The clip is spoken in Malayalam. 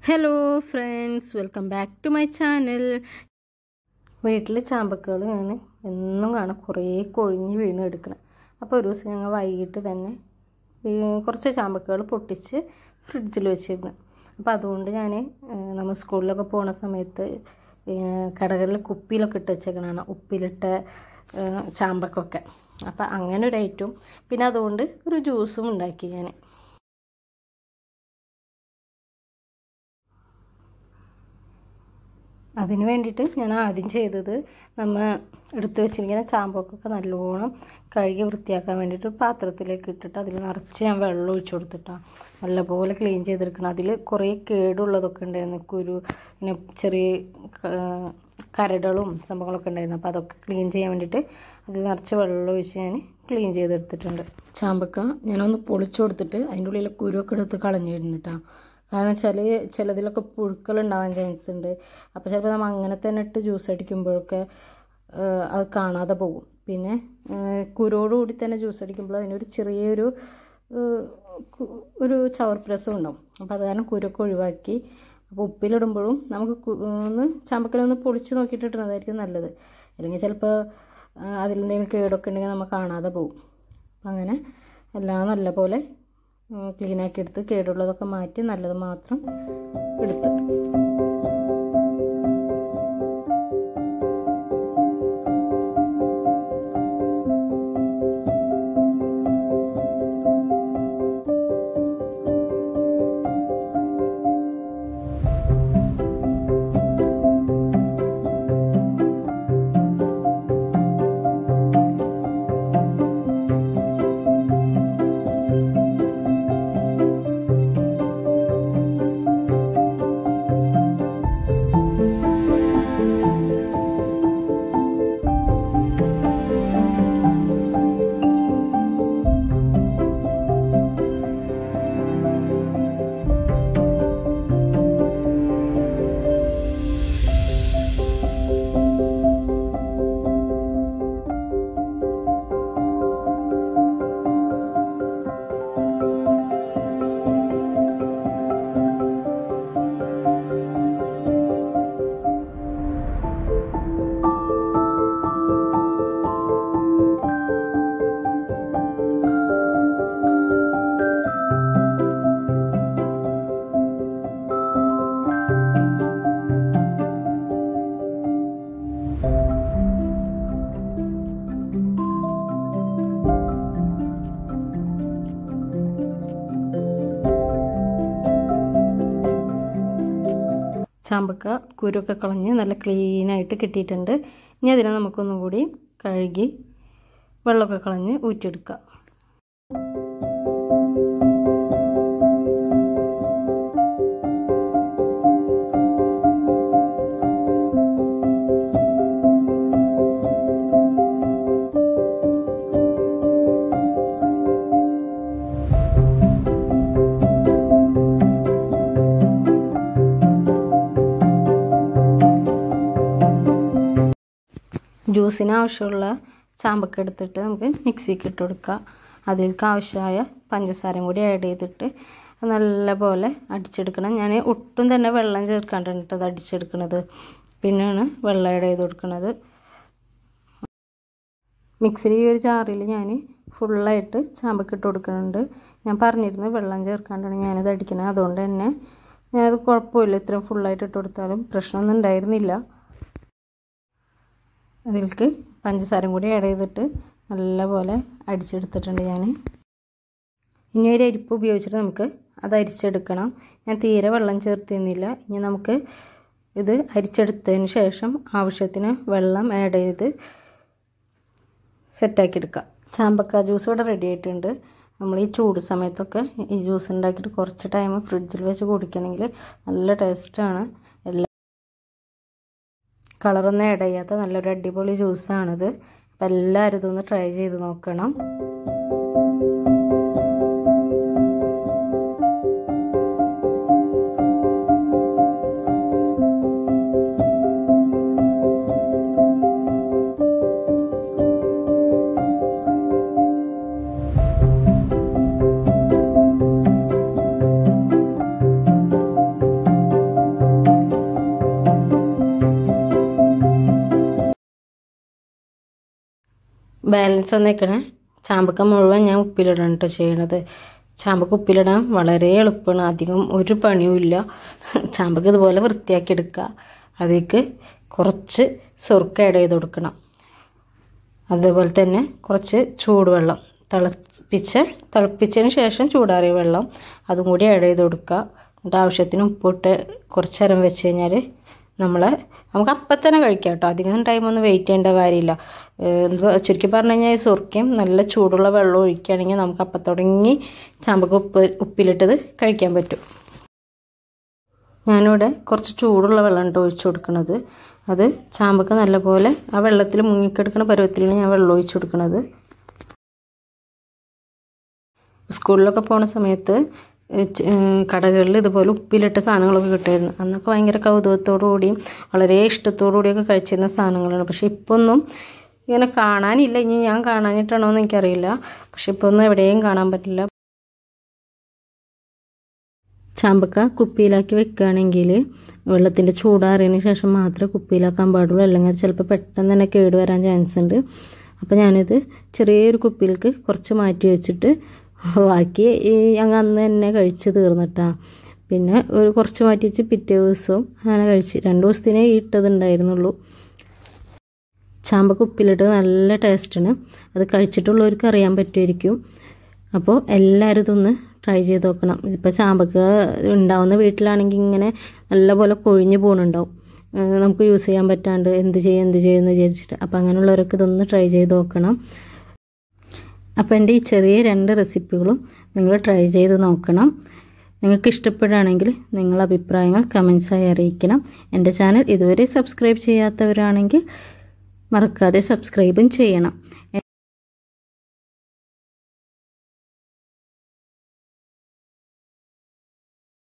hello friends welcome back to my channel വീട്ടിൽ ചാമ്പക്കുകൾ ഞാൻ എന്നും കാണാം കുറേ കൊഴിഞ്ഞ് വീണ് എടുക്കണം അപ്പോൾ ഒരു ദിവസം ഞങ്ങൾ വൈകിട്ട് തന്നെ ഈ കുറച്ച് ചാമ്പക്കുകൾ പൊട്ടിച്ച് ഫ്രിഡ്ജിൽ വെച്ചിരുന്നു അപ്പോൾ അതുകൊണ്ട് ഞാൻ നമ്മൾ സ്കൂളിലൊക്കെ പോണ സമയത്ത് കടകളിൽ കുപ്പിയിലൊക്കെ ഇട്ട് വെച്ചേക്കണതാണ് ഉപ്പിലിട്ട ചാമ്പക്കൊക്കെ അപ്പോൾ അങ്ങനെ ഒരു ഐറ്റവും പിന്നെ അതുകൊണ്ട് ഒരു ജ്യൂസും ഉണ്ടാക്കി ഞാൻ അതിന് വേണ്ടിയിട്ട് ഞാൻ ആദ്യം ചെയ്തത് നമ്മൾ എടുത്ത് വെച്ചിരിക്കുന്ന ചാമ്പക്കൊക്കെ നല്ലോണം കഴുകി വൃത്തിയാക്കാൻ വേണ്ടിയിട്ട് പാത്രത്തിലേക്ക് ഇട്ടിട്ട് അതിൽ നിറച്ച് ഞാൻ വെള്ളം ഒഴിച്ചു കൊടുത്തിട്ടാണ് നല്ലപോലെ ക്ലീൻ ചെയ്തെടുക്കണം അതിൽ കുറേ കേടുള്ളതൊക്കെ ഉണ്ടായിരുന്നു കുരു പിന്നെ ചെറിയ കരടുകളും സംഭവങ്ങളൊക്കെ ഉണ്ടായിരുന്നു അപ്പോൾ അതൊക്കെ ക്ലീൻ ചെയ്യാൻ വേണ്ടിയിട്ട് അതിൽ നിറച്ച് വെള്ളം ഒഴിച്ച് ഞാൻ ക്ലീൻ ചെയ്തെടുത്തിട്ടുണ്ട് ചാമ്പക്ക ഞാനൊന്ന് പൊളിച്ചു കൊടുത്തിട്ട് അതിൻ്റെ ഉള്ളിലെ കുരുവൊക്കെ എടുത്ത് കളഞ്ഞിരുന്നു കേട്ടോ കാരണം വെച്ചാൽ ചിലതിലൊക്കെ പുഴുക്കൾ ഉണ്ടാവാൻ ചാൻസ് ഉണ്ട് അപ്പോൾ ചിലപ്പോൾ നമ്മൾ അങ്ങനെ തന്നെ ഇട്ട് ജ്യൂസ് അടിക്കുമ്പോഴൊക്കെ അത് കാണാതെ പോകും പിന്നെ കുരോടുകൂടി തന്നെ ജ്യൂസ് അടിക്കുമ്പോൾ അതിനൊരു ചെറിയൊരു ഒരു ചവർപ്രസം ഉണ്ടാവും അപ്പോൾ അത് കാരണം കുരൊക്കെ ഒഴിവാക്കി അപ്പോൾ ഉപ്പിലിടുമ്പോഴും നമുക്ക് ഒന്ന് ചാമ്പക്കലൊന്ന് പൊളിച്ച് നോക്കിയിട്ട് ഇടുന്നതായിരിക്കും നല്ലത് അല്ലെങ്കിൽ ചിലപ്പോൾ അതിൽ എന്തെങ്കിലും കേടൊക്കെ ഉണ്ടെങ്കിൽ നമ്മൾ കാണാതെ പോകും അങ്ങനെ എല്ലാം നല്ലപോലെ ക്ലീനാക്കി എടുത്ത് കേടുള്ളതൊക്കെ മാറ്റി നല്ലത് മാത്രം എടുത്ത് ചാമ്പക്ക കുരുവൊക്കെ കളഞ്ഞ് നല്ല ക്ലീനായിട്ട് കിട്ടിയിട്ടുണ്ട് ഇനി അതിനെ നമുക്കൊന്നും കൂടി കഴുകി വെള്ളമൊക്കെ കളഞ്ഞ് ഊറ്റിയെടുക്കുക ജ്യൂസിന് ആവശ്യമുള്ള ചാമ്പക്ക എടുത്തിട്ട് നമുക്ക് മിക്സിക്ക് ഇട്ട് കൊടുക്കുക അതിലേക്ക് ആവശ്യമായ പഞ്ചസാരയും കൂടി ആഡ് ചെയ്തിട്ട് നല്ലപോലെ അടിച്ചെടുക്കണം ഞാൻ ഒട്ടും തന്നെ വെള്ളം ചേർക്കാണ്ടാണ് കേട്ടോ അത് അടിച്ചെടുക്കുന്നത് പിന്നെയാണ് വെള്ളം ആഡ് ചെയ്ത് കൊടുക്കുന്നത് മിക്സിയിൽ ഈ ഒരു ജാറിൽ ഞാൻ ഫുള്ളായിട്ട് ചാമ്പക്ക ഇട്ട് കൊടുക്കുന്നുണ്ട് ഞാൻ പറഞ്ഞിരുന്നു വെള്ളം ചേർക്കാണ്ടാണ് ഞാനിത് അടിക്കുന്നത് അതുകൊണ്ട് തന്നെ ഞാനത് കുഴപ്പമില്ല ഇത്രയും ഫുള്ളായിട്ട് ഇട്ട് കൊടുത്താലും പ്രശ്നമൊന്നും ഉണ്ടായിരുന്നില്ല അതിലേക്ക് പഞ്ചസാരയും കൂടി ആഡ് ചെയ്തിട്ട് നല്ലപോലെ അടിച്ചെടുത്തിട്ടുണ്ട് ഞാൻ ഇനി ഒരു അരിപ്പ് ഉപയോഗിച്ചിട്ട് നമുക്ക് അത് അരിച്ചെടുക്കണം ഞാൻ തീരെ വെള്ളം ചേർത്തിരുന്നില്ല ഇനി നമുക്ക് ഇത് അരിച്ചെടുത്തതിന് ശേഷം ആവശ്യത്തിന് വെള്ളം ആഡ് ചെയ്ത് സെറ്റാക്കി എടുക്കാം ചാമ്പക്ക ജ്യൂസ് ഇവിടെ റെഡി ആയിട്ടുണ്ട് നമ്മൾ ഈ ചൂട് സമയത്തൊക്കെ ഈ ജ്യൂസ് ഉണ്ടാക്കിയിട്ട് കുറച്ച് ടൈം ഫ്രിഡ്ജിൽ വെച്ച് കുടിക്കണമെങ്കിൽ നല്ല ടേസ്റ്റാണ് എല്ലാ കളറൊന്നും ആഡ് ചെയ്യാത്ത നല്ലൊരു അടിപൊളി ജ്യൂസാണിത് അപ്പം എല്ലാവരും ഇതൊന്ന് ട്രൈ ചെയ്ത് നോക്കണം ബാലൻസ് വന്നേക്കണേ ചാമ്പക്ക മുഴുവൻ ഞാൻ ഉപ്പിലിടണം കേട്ടോ ചെയ്യണത് ചാമ്പക്ക ഉപ്പിലിടാൻ വളരെ എളുപ്പമാണ് അധികം ഒരു പണിയും ഇല്ല ചാമ്പക്ക ഇതുപോലെ വൃത്തിയാക്കി എടുക്കുക അതിലേക്ക് കുറച്ച് സുർക്ക ആഡ് ചെയ്ത് കൊടുക്കണം അതുപോലെ തന്നെ കുറച്ച് ചൂടുവെള്ളം തിളപ്പിച്ച തിളപ്പിച്ചതിന് ശേഷം ചൂടാറിയ വെള്ളം അതും കൂടി ആഡ് ചെയ്ത് കൊടുക്കുക എന്നിട്ട് ആവശ്യത്തിന് ഉപ്പിട്ട് കുറച്ച് നേരം വെച്ച് കഴിഞ്ഞാൽ നമ്മൾ നമുക്ക് അപ്പം തന്നെ കഴിക്കാം കേട്ടോ അധികം ടൈമൊന്നും വെയിറ്റ് ചെയ്യേണ്ട കാര്യമില്ല എന്തുവാ ചുരുക്കി പറഞ്ഞു കഴിഞ്ഞാൽ ഈ സുർക്കയും നല്ല ചൂടുള്ള വെള്ളം ഒഴിക്കുകയാണെങ്കിൽ നമുക്ക് അപ്പം തുടങ്ങി ചാമ്പക്ക ഉപ്പ് ഉപ്പിലിട്ടത് കഴിക്കാൻ പറ്റും ഞാനിവിടെ കുറച്ച് ചൂടുള്ള വെള്ളം ഉണ്ട് ഒഴിച്ചു കൊടുക്കുന്നത് അത് ചാമ്പക്ക നല്ലപോലെ ആ വെള്ളത്തിൽ മുങ്ങിക്കെടുക്കുന്ന പരുവത്തിലാണ് ഞാൻ വെള്ളം ഒഴിച്ചു കൊടുക്കുന്നത് സ്കൂളിലൊക്കെ പോണ സമയത്ത് കടകളിൽ ഇതുപോലെ ഉപ്പിലിട്ട സാധനങ്ങളൊക്കെ കിട്ടുമായിരുന്നു അന്നൊക്കെ ഭയങ്കര കൗതുകത്തോടു കൂടിയും വളരെ ഇഷ്ടത്തോടു കൂടിയൊക്കെ കഴിച്ചിരുന്ന സാധനങ്ങളാണ് പക്ഷേ ഇപ്പോൾ ഒന്നും ഇങ്ങനെ കാണാനില്ല ഇനി ഞാൻ കാണാനിട്ടാണോ എന്ന് എനിക്കറിയില്ല പക്ഷെ ഇപ്പോൾ ഒന്നും എവിടെയും കാണാൻ പറ്റില്ല ചാമ്പക്ക കുപ്പിയിലാക്കി വെക്കുകയാണെങ്കിൽ വെള്ളത്തിൻ്റെ ചൂടാറിയതിന് ശേഷം മാത്രമേ കുപ്പിയിലാക്കാൻ പാടുള്ളൂ അല്ലെങ്കിൽ അത് ചിലപ്പോൾ പെട്ടെന്ന് തന്നെ കേട് വരാൻ ചാൻസ് ഉണ്ട് അപ്പോൾ ഞാനിത് ചെറിയൊരു കുപ്പിയിലേക്ക് കുറച്ച് മാറ്റി വെച്ചിട്ട് ബാക്കി ഈ ഞങ്ങൾ അന്ന് തന്നെ കഴിച്ച് തീർന്നിട്ടാ പിന്നെ ഒരു കുറച്ച് മാറ്റി വെച്ച് പിറ്റേ ദിവസവും അങ്ങനെ കഴിച്ച് രണ്ട് ദിവസത്തിനേ ഇട്ടതുണ്ടായിരുന്നുള്ളൂ ചാമ്പക്ക ഉപ്പിലിട്ട് നല്ല ടേസ്റ്റാണ് അത് കഴിച്ചിട്ടുള്ളവർക്ക് അറിയാൻ പറ്റുമായിരിക്കും അപ്പോൾ എല്ലാവരും ഇതൊന്ന് ട്രൈ ചെയ്ത് നോക്കണം ഇപ്പോൾ ചാമ്പക്ക ഉണ്ടാവുന്ന വീട്ടിലാണെങ്കിൽ ഇങ്ങനെ നല്ലപോലെ കൊഴിഞ്ഞ് പോകുന്നുണ്ടാവും നമുക്ക് യൂസ് ചെയ്യാൻ പറ്റാണ്ട് എന്ത് ചെയ്യും എന്ത് ചെയ്യും എന്ന് വിചാരിച്ചിട്ട് അപ്പോൾ അങ്ങനെയുള്ളവരൊക്കെ ഇതൊന്ന് ട്രൈ ചെയ്ത് നോക്കണം അപ്പോൾ എൻ്റെ ഈ ചെറിയ രണ്ട് റെസിപ്പികളും നിങ്ങൾ ട്രൈ ചെയ്ത് നോക്കണം നിങ്ങൾക്ക് ഇഷ്ടപ്പെടുകയാണെങ്കിൽ നിങ്ങളുടെ അഭിപ്രായങ്ങൾ കമൻസായി അറിയിക്കണം എൻ്റെ ചാനൽ ഇതുവരെ സബ്സ്ക്രൈബ് ചെയ്യാത്തവരാണെങ്കിൽ മറക്കാതെ സബ്സ്ക്രൈബും ചെയ്യണം